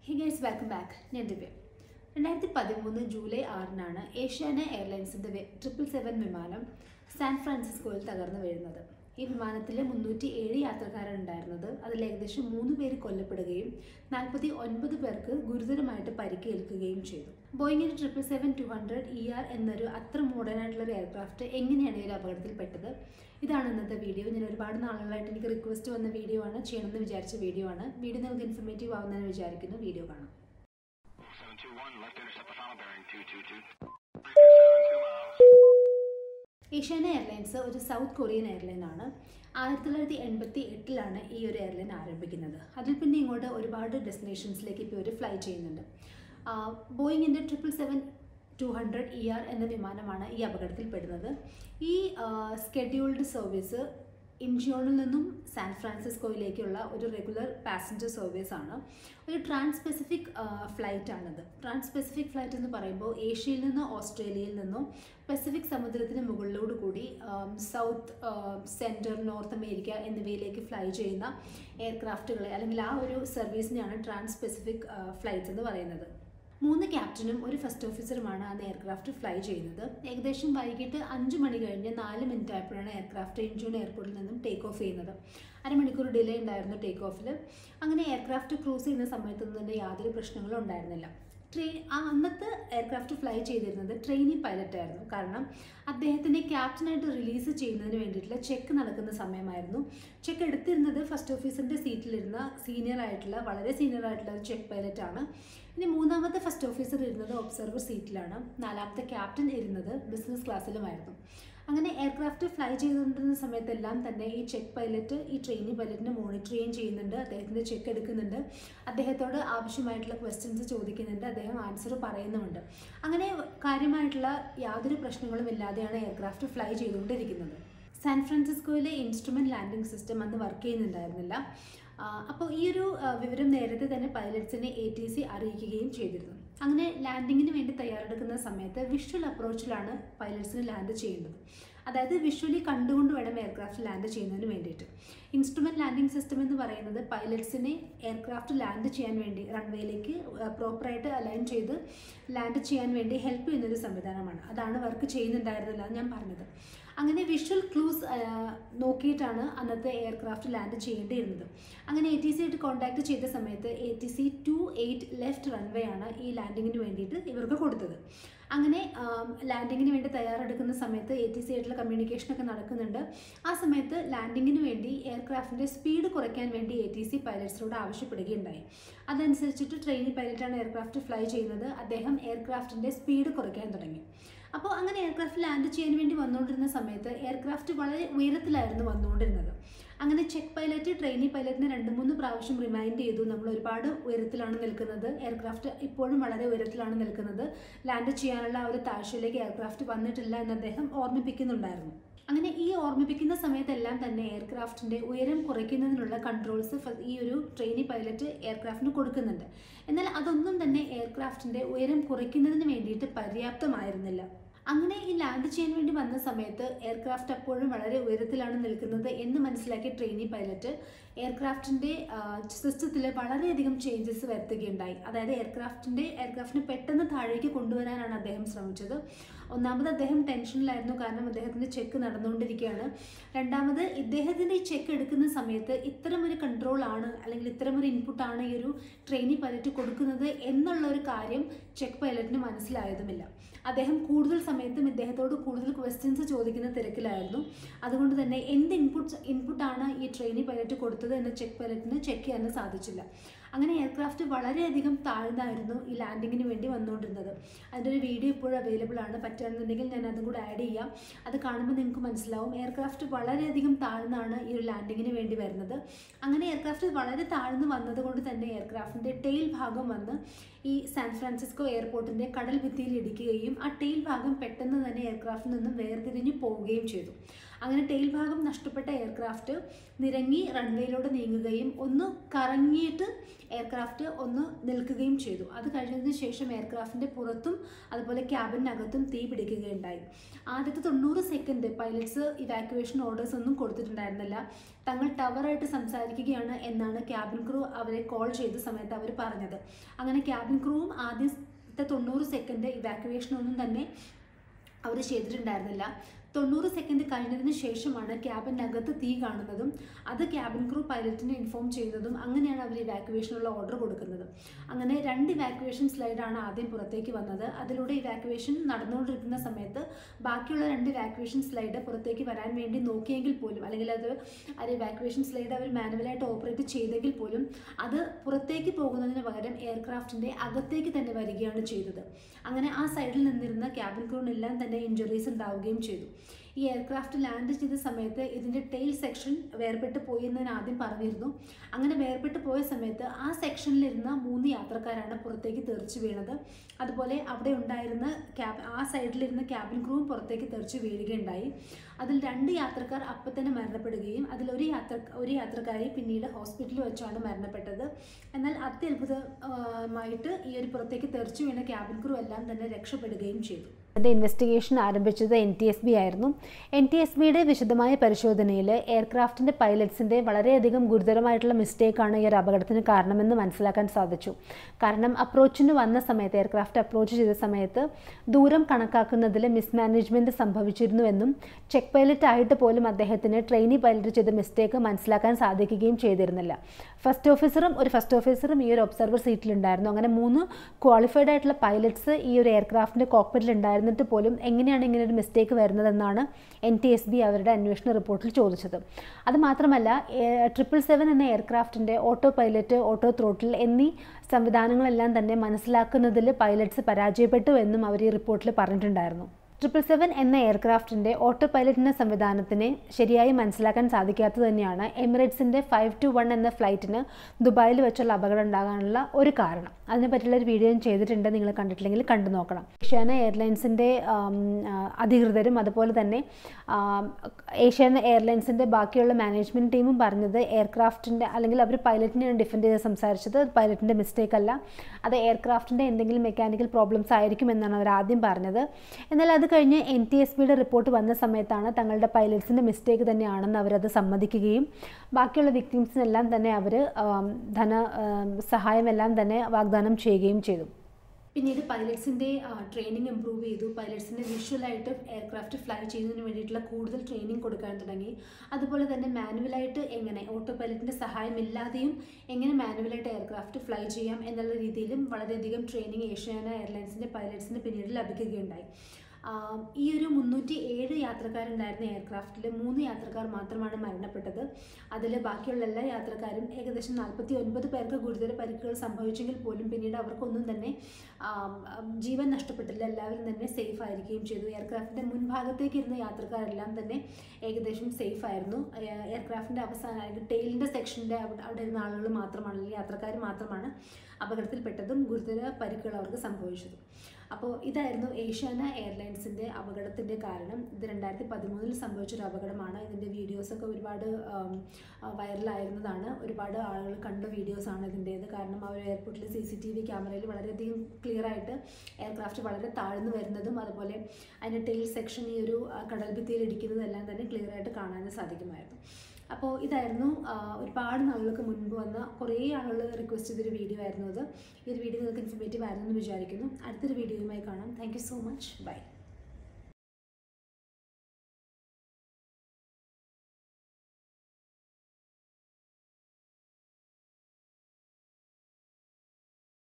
He guys welcome back ഞാൻ ദിവ്യ രണ്ടായിരത്തി പതിമൂന്ന് ജൂലൈ ആറിനാണ് ഏഷ്യാന എയർലൈൻസിൻ്റെ ട്രിപ്പിൾ സെവൻ വിമാനം സാൻ ഫ്രാൻസിസ്കോയിൽ തകർന്നു വീഴുന്നത് ഈ വിമാനത്തിൽ മുന്നൂറ്റി ഏഴ് യാത്രക്കാരുണ്ടായിരുന്നത് അതിൽ ഏകദേശം മൂന്ന് പേര് കൊല്ലപ്പെടുകയും നാൽപ്പത്തി ഒൻപത് പേർക്ക് ഗുരുതരമായിട്ട് പരിക്കേൽക്കുകയും ചെയ്തു ബോയിങ്ങിൻ്റെ triple seven two hundred E R എന്നൊരു അത്ര മോഡേൺ ആയിട്ടുള്ള ഒരു എയർക്രാഫ്റ്റ് എങ്ങനെയാണ് ഈ ഒരു അപകടത്തിൽപ്പെട്ടത് ഇതാണ് ഇന്നത്തെ വീഡിയോ ഞാൻ ഒരുപാട് നാളുകളായിട്ട് എനിക്ക് റിക്വസ്റ്റ് വന്ന വീഡിയോ ആണ് ചെയ്യണമെന്ന് വിചാരിച്ച വീഡിയോ ആണ് വീഡിയോ നിങ്ങൾക്ക് ഇൻഫർമേറ്റീവ് ആവുന്നതെന്ന് വിചാരിക്കുന്നു വീഡിയോ കാണാം 721, left intercept the final bearing 222. 327 miles. Asiana airlines ഒരു സൗത്ത് കൊറിയൻ എയർലൈൻ ആണ് ആയിരത്തി തൊള്ളായിരത്തി എൺപത്തി എട്ടിലാണ് ഈ ഒരു എയർലൈൻ ആരംഭിക്കുന്നത് അതിൽ പിന്നെ ഇങ്ങോട്ട് ഒരുപാട് ഡെസ്റ്റിനേഷൻസിലേക്ക് ഇപ്പോൾ ഒരു ഫ്ലൈ ചെയ്യുന്നുണ്ട് ബോയിങ്ങിൻ്റെ triple seven two hundred E R എന്ന വിമാനമാണ് ഈ അപകടത്തിൽപ്പെടുന്നത് ഈ സ്കെഡ്യൂൾഡ് സർവീസ് ഇൻജിയോണിൽ നിന്നും സാൻ ഫ്രാൻസിസ്കോയിലേക്കുള്ള ഒരു റെഗുലർ പാസഞ്ചർ സർവീസ് ആണ് ഒരു ട്രാൻസ് പെസിഫിക് ഫ്ലൈറ്റ് ആണിത് ട്രാൻസ് പെസിഫിക് ഫ്ലൈറ്റ് എന്ന് പറയുമ്പോൾ ഏഷ്യയിൽ നിന്നോ ഓസ്ട്രേലിയയിൽ നിന്നോ പസഫിക് സമുദ്രത്തിന് മുകളിലോട് കൂടി സൗത്ത് സെൻട്രൽ നോർത്ത് അമേരിക്ക എന്നിവയിലേക്ക് ഫ്ലൈ ചെയ്യുന്ന എയർക്രാഫ്റ്റുകളെ അല്ലെങ്കിൽ ആ ഒരു സർവീസിനെയാണ് ട്രാൻസ് പെസിഫിക് ഫ്ലൈറ്റ്സ് എന്ന് പറയുന്നത് മൂന്ന് ക്യാപ്റ്റനും ഒരു ഫസ്റ്റ് ഓഫീസറുമാണ് അന്ന് എയർക്രാഫ്റ്റ് ഫ്ലൈ ചെയ്യുന്നത് ഏകദേശം വൈകിട്ട് അഞ്ച് മണി കഴിഞ്ഞ് നാല് മിനിറ്റ് ആയപ്പോഴാണ് എയർക്രാഫ്റ്റ് ഇഞ്ചൂൺ എയർപോർട്ടിൽ നിന്നും ടേക്ക് ഓഫ് ചെയ്യുന്നത് അരമണിക്കൂർ ഡിലേ ഉണ്ടായിരുന്നു ടേക്ക് ഓഫിൽ അങ്ങനെ എയർക്രാഫ്റ്റ് ക്രൂസ് ചെയ്യുന്ന സമയത്തൊന്നും തന്നെ യാതൊരു പ്രശ്നങ്ങളും ഉണ്ടായിരുന്നില്ല ട്രെയിൻ ആ അന്നത്തെ എയർക്രാഫ്റ്റ് ഫ്ലൈ ചെയ്തിരുന്നത് ട്രെയിനി പൈലറ്റ് ആയിരുന്നു കാരണം അദ്ദേഹത്തിനെ ക്യാപ്റ്റനായിട്ട് റിലീസ് ചെയ്യുന്നതിന് വേണ്ടിയിട്ടുള്ള ചെക്ക് നടക്കുന്ന സമയമായിരുന്നു ചെക്ക് എടുത്തിരുന്നത് ഫസ്റ്റ് ഓഫീസറിൻ്റെ സീറ്റിലിരുന്ന സീനിയർ ആയിട്ടുള്ള വളരെ സീനിയർ ആയിട്ടുള്ള ഒരു ചെക്ക് പൈലറ്റ് ആണ് ഇനി മൂന്നാമത്തെ ഫസ്റ്റ് ഓഫീസർ ഇരുന്നത് ഒബ്സർവർ സീറ്റിലാണ് നാലാമത്തെ ക്യാപ്റ്റൻ ഇരുന്നത് ബിസിനസ് ക്ലാസ്സിലുമായിരുന്നു അങ്ങനെ എയർക്രാഫ്റ്റ് ഫ്ലൈ ചെയ്തുകൊണ്ടിരുന്ന സമയത്തെല്ലാം തന്നെ ഈ ചെക്ക് പൈലറ്റ് ഈ ട്രെയിനി പൈലറ്റിനെ മോണിറ്റർ ചെയ്യുകയും ചെയ്യുന്നുണ്ട് അദ്ദേഹത്തിൻ്റെ ചെക്ക് എടുക്കുന്നുണ്ട് അദ്ദേഹത്തോട് ആവശ്യമായിട്ടുള്ള ക്വസ്റ്റ്യൻസ് ചോദിക്കുന്നുണ്ട് അദ്ദേഹം ആൻസർ പറയുന്നുമുണ്ട് അങ്ങനെ കാര്യമായിട്ടുള്ള യാതൊരു പ്രശ്നങ്ങളും ഇല്ലാതെയാണ് എയർക്രാഫ്റ്റ് ഫ്ലൈ ചെയ്തുകൊണ്ടിരിക്കുന്നത് സാൻ ഫ്രാൻസിസ്കോയിലെ ഇൻസ്ട്രുമെൻറ്റ് ലാൻഡിംഗ് സിസ്റ്റം അന്ന് വർക്ക് ചെയ്യുന്നുണ്ടായിരുന്നില്ല അപ്പോൾ ഈ ഒരു വിവരം നേരത്തെ തന്നെ പൈലറ്റ്സിനെ എ ടി സി അറിയിക്കുകയും ചെയ്തിരുന്നു അങ്ങനെ ലാൻഡിങ്ങിന് വേണ്ടി തയ്യാറെടുക്കുന്ന സമയത്ത് വിഷ്വൽ അപ്രോച്ചിലാണ് പൈലറ്റ്സിന് ലാൻഡ് ചെയ്യേണ്ടത് അതായത് വിഷ്വലി കണ്ടുകൊണ്ട് വേണം എയർക്രാഫ്റ്റ് ലാൻഡ് ചെയ്യുന്നതിന് വേണ്ടിയിട്ട് ഇൻസ്ട്രുമെൻറ്റ് ലാൻഡിംഗ് സിസ്റ്റം എന്ന് പറയുന്നത് പൈലറ്റ്സിനെ എയർക്രാഫ്റ്റ് ലാൻഡ് ചെയ്യാൻ വേണ്ടി റൺവേയിലേക്ക് പ്രോപ്പറായിട്ട് അലൈൻ ചെയ്ത് ലാൻഡ് ചെയ്യാൻ വേണ്ടി ഹെൽപ്പ് ചെയ്യുന്നൊരു സംവിധാനമാണ് അതാണ് വർക്ക് ചെയ്യുന്നുണ്ടായിരുന്നില്ല ഞാൻ പറഞ്ഞത് അങ്ങനെ വിഷ്വൽ ക്ലൂസ് നോക്കിയിട്ടാണ് അന്നത്തെ എയർക്രാഫ്റ്റ് ലാൻഡ് ചെയ്യേണ്ടിയിരുന്നത് അങ്ങനെ എ ടി സി ആയിട്ട് കോൺടാക്ട് ചെയ്ത സമയത്ത് A T C two eight left runway ആണ് ഈ ലാൻഡിങ്ങിന് വേണ്ടിയിട്ട് ഇവർക്ക് കൊടുത്തത് അങ്ങനെ ലാൻഡിങ്ങിന് വേണ്ടി തയ്യാറെടുക്കുന്ന സമയത്ത് എ ടി സി ആയിട്ടുള്ള കമ്മ്യൂണിക്കേഷനൊക്കെ നടക്കുന്നുണ്ട് ആ സമയത്ത് ലാൻഡിങ്ങിന് വേണ്ടി എയർക്രാഫ്റ്റിൻ്റെ സ്പീഡ് കുറയ്ക്കാൻ വേണ്ടി എ ടി സി പൈലറ്റ്സിനോട് ആവശ്യപ്പെടുകയുണ്ടായി അതനുസരിച്ചിട്ട് ട്രെയിനി പൈലറ്റാണ് എയർക്രാഫ്റ്റ് ഫ്ലൈ ചെയ്യുന്നത് അദ്ദേഹം എയർക്രാഫ്റ്റിൻ്റെ സ്പീഡ് കുറയ്ക്കാൻ തുടങ്ങി അപ്പോൾ അങ്ങനെ എയർക്രാഫ്റ്റ് ലാൻഡ് ചെയ്യാൻ വേണ്ടി വന്നുകൊണ്ടിരുന്ന സമയത്ത് എയർക്രാഫ്റ്റ് വളരെ ഉയരത്തിലായിരുന്നു വന്നുകൊണ്ടിരുന്നത് അങ്ങനെ ചെക്ക് പൈലറ്റ് ട്രെയിനി പൈലറ്റിനെ രണ്ട് മൂന്ന് പ്രാവശ്യം റിമൈൻഡ് ചെയ്തു നമ്മൾ ഒരുപാട് ഉയരത്തിലാണ് നിൽക്കുന്നത് എയർക്രാഫ്റ്റ് ഇപ്പോഴും വളരെ ഉയരത്തിലാണ് നിൽക്കുന്നത് ലാൻഡ് ചെയ്യാനുള്ള ആ ഒരു താഴ്ചയിലേക്ക് എയർക്രാഫ്റ്റ് വന്നിട്ടില്ല എന്ന് അദ്ദേഹം ഓർമ്മിപ്പിക്കുന്നുണ്ടായിരുന്നു അങ്ങനെ ഈ ഓർമ്മിപ്പിക്കുന്ന സമയത്തെല്ലാം തന്നെ എയർക്രാഫ്റ്റിൻ്റെ ഉയരം കുറയ്ക്കുന്നതിനുള്ള കൺട്രോൾസ് ഈ ഒരു ട്രെയിനി പൈലറ്റ് എയർക്രാഫ്റ്റിന് കൊടുക്കുന്നുണ്ട് എന്നാൽ അതൊന്നും തന്നെ എയർക്രാഫ്റ്റിൻ്റെ ഉയരം കുറയ്ക്കുന്നതിന് വേണ്ടിയിട്ട് പര്യാപ്തമായിരുന്നില്ല അങ്ങനെ ഈ ലാൻഡ് ചെയ്യാൻ വേണ്ടി വന്ന സമയത്ത് എയർക്രാഫ്റ്റ് അപ്പോഴും വളരെ ഉയരത്തിലാണ് നിൽക്കുന്നത് എന്ന് മനസ്സിലാക്കിയ ട്രെയിനി പൈലറ്റ് എയർക്രാഫ്റ്റിൻ്റെ സിസ്റ്റത്തിൽ വളരെയധികം ചേഞ്ചസ് വരുത്തുകയുണ്ടായി അതായത് എയർക്രാഫ്റ്റിൻ്റെ എയർക്രാഫ്റ്റിനെ പെട്ടെന്ന് താഴേക്ക് കൊണ്ടുവരാനാണ് അദ്ദേഹം ശ്രമിച്ചത് ഒന്നാമത് അദ്ദേഹം ടെൻഷനിലായിരുന്നു കാരണം അദ്ദേഹത്തിൻ്റെ ചെക്ക് നടന്നുകൊണ്ടിരിക്കുകയാണ് രണ്ടാമത് ഇദ്ദേഹത്തിൻ്റെ ഈ ചെക്ക് എടുക്കുന്ന സമയത്ത് ഇത്തരം ഒരു കൺട്രോൾ ആണ് അല്ലെങ്കിൽ ഇത്തരം ഒരു ഇൻപുട്ടാണ് ഈ ഒരു ട്രെയിനി പൈലറ്റ് കൊടുക്കുന്നത് എന്നുള്ള ഒരു കാര്യം ചെക്ക് പൈലറ്റിന് മനസ്സിലായതുമില്ല അദ്ദേഹം കൂടുതൽ സമയത്തും ഇദ്ദേഹത്തോട് കൂടുതൽ ക്വസ്റ്റ്യൻസ് ചോദിക്കുന്ന തിരക്കിലായിരുന്നു അതുകൊണ്ട് തന്നെ എന്ത് ഇൻപുട്ട് ഇൻപുട്ടാണ് ഈ ട്രെയിനി പൈലറ്റ് കൊടുത്തത് എന്ന് ചെക്ക് പൈലറ്റിന് ചെക്ക് ചെയ്യാൻ സാധിച്ചില്ല അങ്ങനെ എയർക്രാഫ്റ്റ് വളരെയധികം താഴ്ന്നായിരുന്നു ഈ ലാൻഡിങ്ങിന് വേണ്ടി വന്നുകൊണ്ടിരുന്നത് അതിൻ്റെ ഒരു വീഡിയോ ഇപ്പോഴും അവൈലബിൾ ആണ് പറ്റുകയാണെന്നുണ്ടെങ്കിൽ ഞാൻ അതും കൂടെ ആഡ് ചെയ്യാം അത് കാണുമ്പോൾ നിങ്ങൾക്ക് മനസ്സിലാവും എയർക്രാഫ്റ്റ് വളരെയധികം താഴ്ന്നാണ് ഈ ഒരു ലാൻഡിങ്ങിന് വേണ്ടി വരുന്നത് അങ്ങനെ എയർക്രാഫ്റ്റ് വളരെ താഴ്ന്ന് വന്നതുകൊണ്ട് തന്നെ എയർക്രാഫ്റ്റിൻ്റെ ടെയിൽ ഭാഗം വന്ന് ഈ സാൻ ഫ്രാൻസിസ്കോ എയർപോർട്ടിൻ്റെ കടൽ ഭിത്തിയിൽ ഇടിക്കുകയും ആ ടെയിൽ ഭാഗം പെട്ടെന്ന് തന്നെ എയർക്രാഫ്റ്റിൽ നിന്നും വേർതിരിഞ്ഞ് പോവുകയും ചെയ്തു അങ്ങനെ ടെയിൽ ഭാഗം നഷ്ടപ്പെട്ട എയർക്രാഫ്റ്റ് നിരങ്ങി റൺവേയിലൂടെ നീങ്ങുകയും ഒന്ന് കറങ്ങിയിട്ട് എയർക്രാഫ്റ്റ് ഒന്ന് നിൽക്കുകയും ചെയ്തു അത് കഴിഞ്ഞതിന് ശേഷം എയർക്രാഫ്റ്റിൻ്റെ പുറത്തും അതുപോലെ ക്യാബിനകത്തും തീ പിടിക്കുകയുണ്ടായി ആദ്യത്തെ തൊണ്ണൂറ് സെക്കൻഡ് പൈലറ്റ്സ് ഇവാക്യുവേഷൻ ഓർഡേഴ്സ് ഒന്നും കൊടുത്തിട്ടുണ്ടായിരുന്നില്ല തങ്ങൾ ടവറായിട്ട് സംസാരിക്കുകയാണ് എന്നാണ് ക്യാബിൻ ക്രൂ അവരെ കോൾ ചെയ്ത സമയത്ത് അവർ പറഞ്ഞത് അങ്ങനെ ക്യാബിൻ ക്രൂവും ആദ്യത്തെ തൊണ്ണൂറ് സെക്കൻഡ് ഇവാക്യുവേഷൻ ഒന്നും തന്നെ അവർ ചെയ്തിട്ടുണ്ടായിരുന്നില്ല തൊണ്ണൂറ് സെക്കൻഡ് കഴിഞ്ഞതിന് ശേഷമാണ് ക്യാബിനകത്ത് തീ കാണുന്നതും അത് ക്യാബിൻ ക്രൂ പൈലറ്റിനെ ഇൻഫോം ചെയ്യുന്നതും അങ്ങനെയാണ് അവർ ഇവാക്യുവേഷനുള്ള ഓർഡർ കൊടുക്കുന്നത് അങ്ങനെ രണ്ട് ഇവാക്യുവേഷൻ സ്ലൈഡാണ് ആദ്യം പുറത്തേക്ക് വന്നത് അതിലൂടെ ഇവാക്യുവേഷൻ നടന്നുകൊണ്ടിരിക്കുന്ന സമയത്ത് ബാക്കിയുള്ള രണ്ട് ഇവാക്യുവേഷൻ സ്ലൈഡ് പുറത്തേക്ക് വരാൻ വേണ്ടി നോക്കിയെങ്കിൽ പോലും അല്ലെങ്കിൽ അത് ആ ഇവാക്യുവേഷൻ സ്ലൈഡ് അവർ മാനുവലായിട്ട് ഓപ്പറേറ്റ് ചെയ്തെങ്കിൽ പോലും അത് പുറത്തേക്ക് പോകുന്നതിന് പകരം എയർക്രാഫ്റ്റിൻ്റെ അകത്തേക്ക് തന്നെ വരികയാണ് ചെയ്തത് അങ്ങനെ ആ സൈഡിൽ നിന്നിരുന്ന ക്യാബിൻ ക്രൂവിനെല്ലാം തന്നെ ഇഞ്ചുറീസ് ഉണ്ടാവുകയും ചെയ്തു ഈ എയർക്രാഫ്റ്റ് ലാൻഡ് ചെയ്ത സമയത്ത് ഇതിൻ്റെ ടെയിൽ സെക്ഷൻ വേർപെട്ട് പോയി എന്ന് ഞാൻ ആദ്യം പറഞ്ഞിരുന്നു അങ്ങനെ വേർപെട്ട് പോയ സമയത്ത് ആ സെക്ഷനിലിരുന്ന മൂന്ന് യാത്രക്കാരാണ് പുറത്തേക്ക് തെറിച്ച് വീണത് അതുപോലെ അവിടെ ഉണ്ടായിരുന്ന ക്യാബ് ആ സൈഡിലിരുന്ന ക്യാബിൻ ക്രൂവും പുറത്തേക്ക് തെറിച്ച് വീഴുകയുണ്ടായി അതിൽ രണ്ട് യാത്രക്കാർ അപ്പം തന്നെ മരണപ്പെടുകയും അതിലൊരു യാത്ര ഒരു യാത്രക്കാരി പിന്നീട് ഹോസ്പിറ്റലിൽ വെച്ചാണ് മരണപ്പെട്ടത് എന്നാൽ അത്യത്ഭുതമായിട്ട് ഈ ഒരു പുറത്തേക്ക് തെറിച്ചു വീണ ക്യാബിൻ ക്രൂ എല്ലാം തന്നെ രക്ഷപ്പെടുകയും ചെയ്തു അതിൻ്റെ ഇൻവെസ്റ്റിഗേഷൻ ആരംഭിച്ചത് എൻ ടി എസ് ബി ആയിരുന്നു എൻ ടി എസ് ബിയുടെ വിശദമായ പരിശോധനയിൽ എയർക്രാഫ്റ്റിൻ്റെ പൈലറ്റ്സിൻ്റെ വളരെയധികം ഗുരുതരമായിട്ടുള്ള മിസ്റ്റേക്കാണ് ഈ ഒരു അപകടത്തിന് കാരണമെന്ന് മനസ്സിലാക്കാൻ സാധിച്ചു കാരണം അപ്രോച്ചിന് വന്ന സമയത്ത് എയർക്രാഫ്റ്റ് അപ്രോച്ച് ചെയ്ത സമയത്ത് ദൂരം കണക്കാക്കുന്നതിൽ മിസ്മാനേജ്മെൻറ്റ് സംഭവിച്ചിരുന്നുവെന്നും ചെക്ക് പൈലറ്റ് ആയിട്ട് പോലും അദ്ദേഹത്തിന് ട്രെയിനി പൈലറ്റ് ചെയ്ത മിസ്റ്റേക്ക് മനസ്സിലാക്കാൻ സാധിക്കുകയും ചെയ്തിരുന്നില്ല ഫസ്റ്റ് ഓഫീസറും ഒരു ഫസ്റ്റ് ഓഫീസറും ഈ ഒരു ഒബ്സർവർ സീറ്റിലുണ്ടായിരുന്നു അങ്ങനെ മൂന്ന് ക്വാളിഫൈഡ് ആയിട്ടുള്ള പൈലറ്റ്സ് ഈ ഒരു എയർക്രാഫ്റ്റിൻ്റെ കോക്പിറ്റിൽ ഉണ്ടായിരുന്നിട്ട് പോലും എങ്ങനെയാണ് ഇങ്ങനെ ഒരു മിസ്റ്റേക്ക് വരുന്നതെന്നാണ് എൻ ടി എസ് ബി അവരുടെ അന്വേഷണ റിപ്പോർട്ടിൽ ചോദിച്ചത് അത് മാത്രമല്ല ട്രിപ്പിൾ സെവൻ എന്ന എയർക്രാഫ്റ്റിൻ്റെ ഓട്ടോ പൈലറ്റ് ഓട്ടോ ത്രോട്ടിൽ എന്നീ സംവിധാനങ്ങളെല്ലാം തന്നെ മനസ്സിലാക്കുന്നതിൽ പൈലറ്റ്സ് പരാജയപ്പെട്ടു എന്നും അവർ ഈ റിപ്പോർട്ടിൽ പറഞ്ഞിട്ടുണ്ടായിരുന്നു ട്രിപ്പിൾ സെവൻ എന്ന എയർക്രാഫ്റ്റിൻ്റെ ഓട്ടോ പൈലറ്റിൻ്റെ സംവിധാനത്തിനെ ശരിയായി മനസ്സിലാക്കാൻ സാധിക്കാത്തത് തന്നെയാണ് എമിറേറ്റ്സിൻ്റെ ഫൈവ് ടു വൺ എന്ന ഫ്ലൈറ്റിന് ദുബായിൽ വെച്ചുള്ള അപകടം ഉണ്ടാകാനുള്ള ഒരു കാരണം അതിനെ പറ്റിയുള്ള ഒരു വീഡിയോ ഞാൻ ചെയ്തിട്ടുണ്ട് നിങ്ങൾ കണ്ടിട്ടില്ലെങ്കിൽ കണ്ടു നോക്കണം ഏഷ്യാന എയർലൈൻസിൻ്റെ അധികൃതരും അതുപോലെ തന്നെ ഏഷ്യാന എയർലൈൻസിൻ്റെ ബാക്കിയുള്ള മാനേജ്മെൻറ്റ് ടീമും പറഞ്ഞത് എയർക്രാഫ്റ്റിൻ്റെ അല്ലെങ്കിൽ അവർ പൈലറ്റിനെയാണ് ഡിഫെൻഡ് ചെയ്ത് സംസാരിച്ചത് പൈലറ്റിൻ്റെ മിസ്റ്റേക്ക് അല്ല അത് എയർക്രാഫ്റ്റിൻ്റെ എന്തെങ്കിലും മെക്കാനിക്കൽ പ്രോബ്ലംസ് ആയിരിക്കും എന്നാണ് അവർ ആദ്യം പറഞ്ഞത് എന്നാൽ അത് കഴിഞ്ഞ് എൻ ടി എസ് ബിയുടെ റിപ്പോർട്ട് വന്ന സമയത്താണ് തങ്ങളുടെ പൈലറ്റ്സിൻ്റെ മിസ്റ്റേക്ക് തന്നെയാണെന്ന് അവരത് സമ്മതിക്കുകയും ബാക്കിയുള്ള വിക്ടിംസിനെല്ലാം തന്നെ അവർ ധന സഹായമെല്ലാം തന്നെ വാഗ്ദാനം ചെയ്യുകയും ചെയ്തു പിന്നീട് പൈലറ്റ്സിൻ്റെ ട്രെയിനിങ് ഇമ്പ്രൂവ് ചെയ്തു പൈലറ്റ്സിൻ്റെ വിഷ്വലായിട്ട് എയർക്രാഫ്റ്റ് ഫ്ലൈ ചെയ്യുന്നതിന് വേണ്ടിയിട്ടുള്ള കൂടുതൽ ട്രെയിനിങ് കൊടുക്കാൻ തുടങ്ങി അതുപോലെ തന്നെ മാനുവലായിട്ട് എങ്ങനെ ഓട്ടോ പൈലറ്റിൻ്റെ സഹായമില്ലാതെയും എങ്ങനെ മാനുവലായിട്ട് എയർക്രാഫ്റ്റ് ഫ്ലൈ ചെയ്യാം എന്നുള്ള രീതിയിലും വളരെയധികം ട്രെയിനിങ് ഏഷ്യാന എയർലൈൻസിൻ്റെ പൈലറ്റ്സിന് പിന്നീട് ലഭിക്കുകയുണ്ടായി ഈ ഒരു മുന്നൂറ്റി ഏഴ് യാത്രക്കാരുണ്ടായിരുന്ന എയർക്രാഫ്റ്റിൽ മൂന്ന് യാത്രക്കാർ മാത്രമാണ് മരണപ്പെട്ടത് അതിൽ ബാക്കിയുള്ള എല്ലാ യാത്രക്കാരും ഏകദേശം നാൽപ്പത്തി ഒൻപത് പേർക്ക് ഗുരുതര പരിക്കുകൾ സംഭവിച്ചെങ്കിൽ പോലും പിന്നീട് അവർക്കൊന്നും തന്നെ ജീവൻ നഷ്ടപ്പെട്ടില്ല എല്ലാവരും തന്നെ സേഫ് ആയിരിക്കുകയും ചെയ്തു എയർക്രാഫ്റ്റിൻ്റെ മുൻഭാഗത്തേക്ക് ഇരുന്ന യാത്രക്കാരെല്ലാം തന്നെ ഏകദേശം സേഫ് ആയിരുന്നു എയർക്രാഫ്റ്റിൻ്റെ അവസാനം അല്ലെങ്കിൽ ടെയിലിൻ്റെ സെക്ഷൻ്റെ അവിടെ ഇരുന്ന ആളുകൾ മാത്രമാണ് അല്ലെങ്കിൽ യാത്രക്കാർ മാത്രമാണ് അപകടത്തിൽപ്പെട്ടതും ഗുരുതര പരിക്കുകൾ അവർക്ക് സംഭവിച്ചതും അപ്പോൾ ഇതായിരുന്നു ഏഷ്യാന എയർലൈൻസിൻ്റെ അപകടത്തിൻ്റെ കാരണം ഇത് രണ്ടായിരത്തി പതിമൂന്നിൽ സംഭവിച്ചൊരു അപകടമാണ് ഇതിൻ്റെ വീഡിയോസൊക്കെ ഒരുപാട് വൈറലായിരുന്നതാണ് ഒരുപാട് ആളുകൾ കണ്ട വീഡിയോസാണ് ഇതിൻ്റേത് കാരണം ആ ഒരു എയർപോർട്ടിലെ സി സി ടി വി ക്യാമറയിൽ വളരെയധികം ക്ലിയർ ആയിട്ട് എയർക്രാഫ്റ്റ് വളരെ താഴ്ന്നു വരുന്നതും അതുപോലെ അതിൻ്റെ ടെയിൽ സെക്ഷൻ ഈ ഒരു കടൽ ഭിത്തിയിൽ ഇടിക്കുന്നതും എല്ലാം തന്നെ ക്ലിയർ ആയിട്ട് കാണാൻ സാധിക്കുമായിരുന്നു അപ്പോൾ ഇതായിരുന്നു ഒരുപാട് നാളുകൾക്ക് മുൻപ് വന്ന കുറേ ആളുകൾ റിക്വസ്റ്റ് ചെയ്തൊരു വീഡിയോ ആയിരുന്നു അത് ഈ ഒരു വീഡിയോ നിങ്ങൾക്ക് ഇൻഫർമേറ്റീവ് ആയിരുന്നു എന്ന് വിചാരിക്കുന്നു അടുത്തൊരു വീഡിയോയുമായി കാണാം താങ്ക് സോ മച്ച് ബൈ